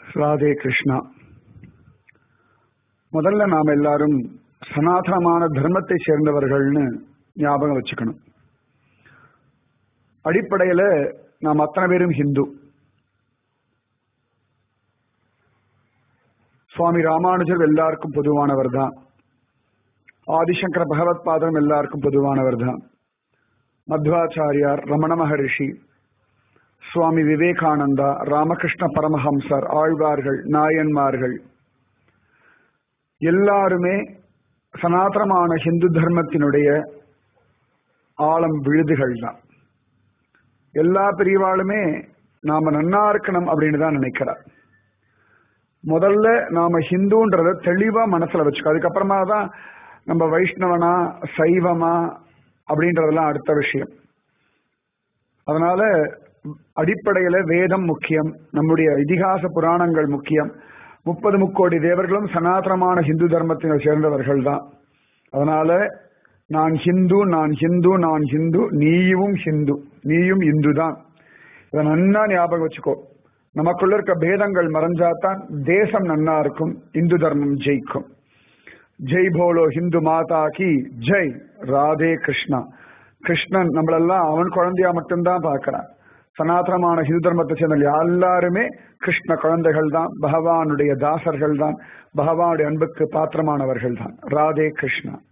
ராதே கிருஷ்ணா முதல்ல நாம் எல்லாரும் சனாதனமான தர்மத்தை சேர்ந்தவர்கள்னு ஞாபகம் வச்சுக்கணும் அடிப்படையில நாம் அத்தனை பேரும் ஹிந்து சுவாமி ராமானுஜர் எல்லாருக்கும் பொதுவானவர் தான் ஆதிசங்கர பகவத் பாதம் எல்லாருக்கும் பொதுவானவர் தான் மத்வாச்சாரியார் ரமண மகரிஷி சுவாமி விவேகானந்தா ராமகிருஷ்ண பரமஹம்சர் ஆழ்வார்கள் நாயன்மார்கள் எல்லாருமே சனாதனமான ஹிந்து தர்மத்தினுடைய ஆழம் விழுதுகள் தான் எல்லா பிரிவாளுமே நாம நன்னா இருக்கணும் அப்படின்னு தான் நினைக்கிறார் முதல்ல நாம ஹிந்துன்றத தெளிவா மனசுல வச்சுக்கோ அதுக்கப்புறமா தான் நம்ம வைஷ்ணவனா சைவமா அப்படின்றதெல்லாம் அடுத்த விஷயம் அதனால அடிப்படையில வேதம் முக்கியம் நம்முடைய இதிகாச புராணங்கள் முக்கியம் முப்பது முக்கோடி தேவர்களும் சனாதனமான ஹிந்து தர்மத்தினை சேர்ந்தவர்கள் தான் அதனால நான் ஹிந்து நான் ஹிந்து நான் ஹிந்து நீயும் ஹிந்து நீயும் இந்து தான் இதை நன்னா ஞாபகம் வச்சுக்கோ நமக்குள்ள இருக்க பேதங்கள் மறைஞ்சாதான் தேசம் நன்னா இருக்கும் இந்து தர்மம் ஜெயிக்கும் ஜெய் போலோ ஹிந்து மாதா கி ஜெய் ராதே கிருஷ்ணா கிருஷ்ணன் நம்மளெல்லாம் அவன் குழந்தையா மட்டும்தான் பார்க்கிறான் சனாதனமான ஹிந்து தர்மத்தை சேர்ந்த எல்லாருமே கிருஷ்ண குழந்தைகள் தான் பகவானுடைய தாசர்கள் தான் பகவானுடைய அன்புக்கு பாத்திரமானவர்கள் தான் ராதே கிருஷ்ணா